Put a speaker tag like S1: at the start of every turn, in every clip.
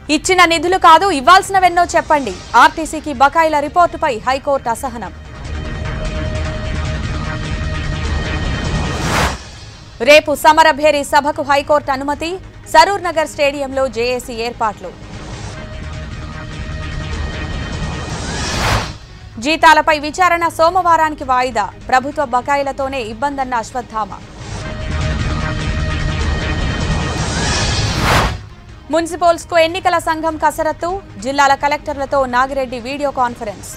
S1: ఇచ్చిన నిధులు కాదు ఇవ్వాల్సినవెన్నో చెప్పండి ఆర్టీసీకి బకాయిల రిపోర్టుపై హైకోర్టు అసహనం రేపు సమరభేరి సభకు హైకోర్టు అనుమతి సరూర్ నగర్ స్టేడియంలో జేఏసీ ఏర్పాట్లు జీతాలపై విచారణ సోమవారానికి వాయిదా ప్రభుత్వ బకాయిలతోనే ఇబ్బందన్న అశ్వత్థామ మున్సిపల్స్కు ఎన్నికల సంఘం కసరత్తు జిల్లాల కలెక్టర్లతో నాగిరెడ్డి వీడియో కాన్ఫరెన్స్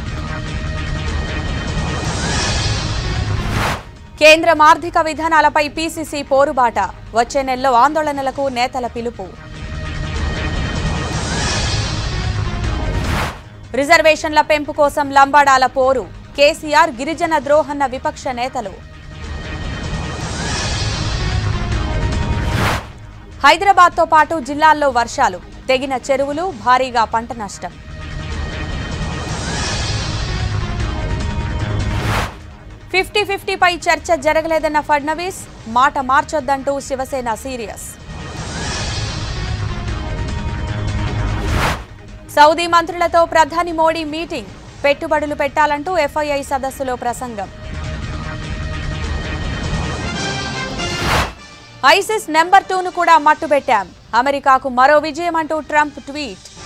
S1: కేంద్రం ఆర్థిక విధానాలపై పీసీసీ పోరుబాట వచ్చే నెలలో ఆందోళనలకు నేతల పిలుపు రిజర్వేషన్ల పెంపు కోసం లంబాడాల పోరు కేసీఆర్ గిరిజన ద్రోహన్న విపక్ష నేతలు హైదరాబాద్తో పాటు జిల్లాల్లో వర్షాలు తెగిన చెరువులు భారీగా పంట నష్టం ఫిఫ్టీ ఫిఫ్టీపై చర్చ జరగలేదన్న ఫడ్నవీస్ మాట మార్చొద్దంటూ శివసేన సీరియస్ సౌదీ మంత్రులతో ప్రధాని మోడీ మీటింగ్ పెట్టుబడులు పెట్టాలంటూ ఎఫ్ఐఐ సదస్సులో ప్రసంగం ఐసిస్ నెంబర్ టూను కూడా మట్టుబెట్టాం అమెరికాకు మరో విజయం అంటూ ట్రంప్ ట్వీట్